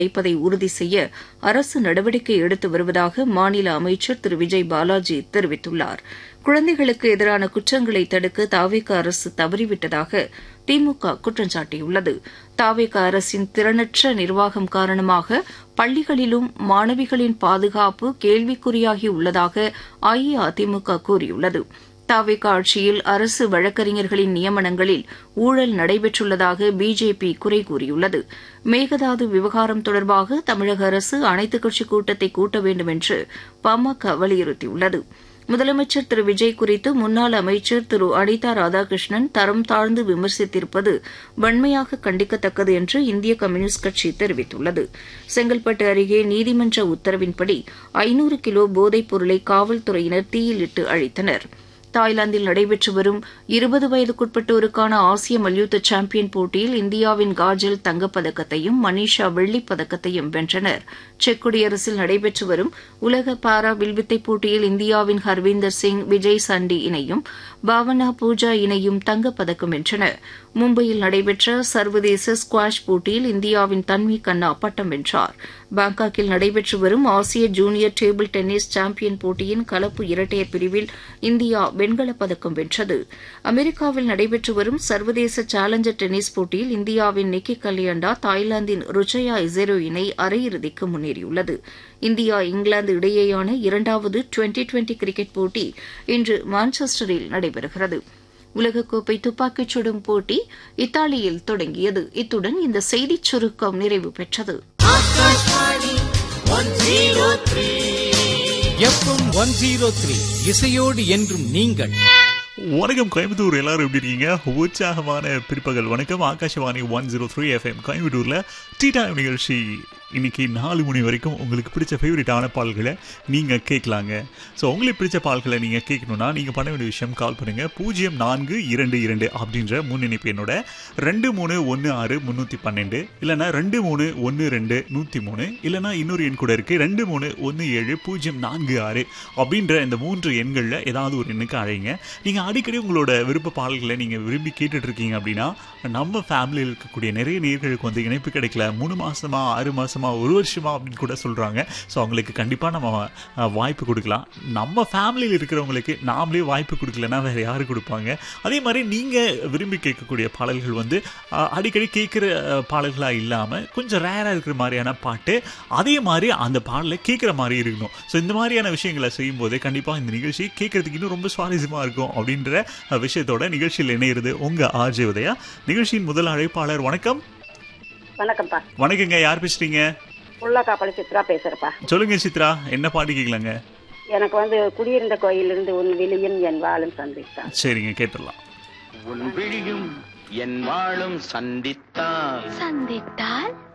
வைப்பதை உறுதி செய்ய அரசு நடவடிக்கை எடுத்து வருவதாக மாநில அமைச்சர் திரு விஜய் பாலாஜி தெரிவித்துள்ளார் குழந்தைகளுக்கு எதிரான குற்றங்களை தடுக்க தாவேக அரசு தவறிவிட்டதாக திமுக குற்றம் சாட்டியுள்ளது தாவேக அரசின் திறனற்ற நிர்வாகம் காரணமாக பள்ளிகளிலும் மாணவிகளின் பாதுகாப்பு கேள்விக்குறியாகி உள்ளதாக அஇஅதிமுக கூறியுள்ளது தாவேக ஆட்சியில் அரசு வழக்கறிஞர்களின் நியமனங்களில் ஊழல் நடைபெற்றுள்ளதாக பிஜேபி குறை கூறியுள்ளது மேகதாது விவகாரம் தொடர்பாக தமிழக அரசு அனைத்துக் கட்சிக் கூட்டத்தை கூட்ட வேண்டும் என்று பாமக வலியுறுத்தியுள்ளது முதலமைச்சர் திரு விஜய் குறித்து முன்னாள் அமைச்சர் திரு அனிதா ராதாகிருஷ்ணன் தரம் தாழ்ந்து விமர்சித்திருப்பது வன்மையாக கண்டிக்கத்தக்கது என்று இந்திய கம்யூனிஸ்ட் கட்சி தெரிவித்துள்ளது செங்கல்பட்டு அருகே நீதிமன்ற உத்தரவின்படி ஐநூறு கிலோ போதைப் பொருளை காவல்துறையினர் தீயிலிட்டு அழித்தனர் தாய்லாந்தில் நடைபெற்று வரும் இருபது வயதுக்குட்பட்டோருக்கான ஆசிய மல்யுத்த சாம்பியன் போட்டியில் இந்தியாவின் காஜல் தங்கப்பதக்கத்தையும் மனிஷா வெள்ளிப் பதக்கத்தையும் வென்றனர் செக் குடியரசில் நடைபெற்று வரும் உலக பாரா வில்வித்தை போட்டியில் இந்தியாவின் ஹர்வீந்தர் சிங் விஜய் சண்டி இணையும் பாவனா பூஜா இணையும் தங்கப்பதக்கம் வென்றன மும்பையில் நடைபெற்ற சர்வதேச ஸ்குவாஷ் போட்டியில் இந்தியாவின் தன்வி கண்ணா பட்டம் வென்றார் பாங்காக்கில் நடைபெற்று வரும் ஆசிய ஜூனியர் டேபிள் டென்னிஸ் சாம்பியன் போட்டியின் கலப்பு இரட்டையர் பிரிவில் இந்தியா வெண்கலப் பதக்கம் வென்றது அமெரிக்காவில் நடைபெற்று வரும் சர்வதேச சேலஞ்சர் டென்னிஸ் போட்டியில் இந்தியாவின் நிக்கி கல்யாண்டா தாய்லாந்தின் ருச்சயா இசேரோ இணை அரையிறுதிக்கு முன்னேறியுள்ளது இந்தியா இங்கிலாந்து இடையேயான இரண்டாவது டுவெண்டி டுவெண்டி கிரிக்கெட் போட்டி இன்று மான்செஸ்டரில் நடைபெறுகிறது உலகக்கோப்பை துப்பாக்கிச் சுடும் போட்டி இத்தாலியில் தொடங்கியது இத்துடன் இந்த செய்திச் சுருக்கம் நிறைவு பெற்றது எஃப்எம் ஒன் ஜீரோ த்ரீ இசையோடு என்றும் நீங்கள் வணக்கம் கோயம்புத்தூர் எல்லாரும் எப்படி இருக்கீங்க உற்சாகமான பிற்பகல் வணக்கம் Akashvani one zero three FM கோயம்புத்தூர்ல டீ டைம் நிகழ்ச்சி இன்னைக்கு நாலு மணி வரைக்கும் உங்களுக்கு பிடிச்ச ஃபேவரட்டான பால்களை நீங்கள் கேட்கலாங்க ஸோ உங்களுக்கு பிடிச்ச பால்களை நீங்கள் கேட்கணும்னா நீங்கள் பண்ண வேண்டிய விஷயம் கால் பண்ணுங்கள் பூஜ்ஜியம் நான்கு இரண்டு இரண்டு அப்படின்ற முன்னிணைப்பு என்னோட ரெண்டு மூணு ஒன்று ஆறு முந்நூற்றி பன்னெண்டு இல்லைனா ரெண்டு மூணு ஒன்று ரெண்டு நூற்றி மூணு இல்லைனா இன்னொரு எண் கூட இருக்குது ரெண்டு மூணு ஒன்று ஏழு பூஜ்ஜியம் நான்கு ஆறு அப்படின்ற இந்த மூன்று எண்களில் ஏதாவது ஒரு எண்ணுக்கு அழைங்க நீங்கள் அடிக்கடி உங்களோட விருப்ப பாடல்களை நீங்கள் விரும்பி கேட்டுட்டு இருக்கீங்க அப்படின்னா நம்ம ஃபேமிலியில் இருக்கக்கூடிய நிறைய நேர்களுக்கு வந்து இணைப்பு கிடைக்கல மூணு மாசமா ஆறு மாசமா ஒரு வருஷமா அப்படின்னு கூட சொல்றாங்க ஸோ அவங்களுக்கு கண்டிப்பாக நம்ம அஹ், வாய்ப்பு கொடுக்கலாம் நம்ம ஃபேமிலியில் இருக்கிறவங்களுக்கு நாமளே வாய்ப்பு கொடுக்கலன்னா வேற யாரு கொடுப்பாங்க அதே மாதிரி நீங்க விரும்பி கேட்கக்கூடிய பாடல்கள் வந்து அஹ், அடிக்கடி கேட்குற பாடல்களாக இல்லாமல் கொஞ்சம் ரேராக இருக்கிற மாதிரியான பாட்டு அதே மாதிரி அந்த பாடலை கேட்குற மாதிரி இருக்கணும் ஸோ இந்த மாதிரியான விஷயங்களை செய்யும்போது கண்டிப்பாக இந்த நிகழ்ச்சி கேட்கறதுக்கு இன்னும் ரொம்ப சுவாரஸ்யமாக இருக்கும் அப்படின்ற அஹ், விஷயத்தோட நிகழ்ச்சியில் இணையிறது உங்க ஆர்ஜே உதயா நிகழ்ச்சியின் முதல் அழைப்பாளர் வணக்கம் வணக்கம்ப்பா வணக்கங்க யார் பேசுறீங்க உள்ளக்காப்பளி சித்ரா பேசுறப்பா சொல்லுங்க சித்ரா என்ன பாட்டு கேட்கலாங்க எனக்கு வந்து குடியிருந்த கோயிலிருந்து உன் விழியும் என் வாழும் சந்தித்தான் சரிங்க கேட்டுடலாம் உன் விழியும் என் வாழும் சந்தித்தால் சந்தித்தால்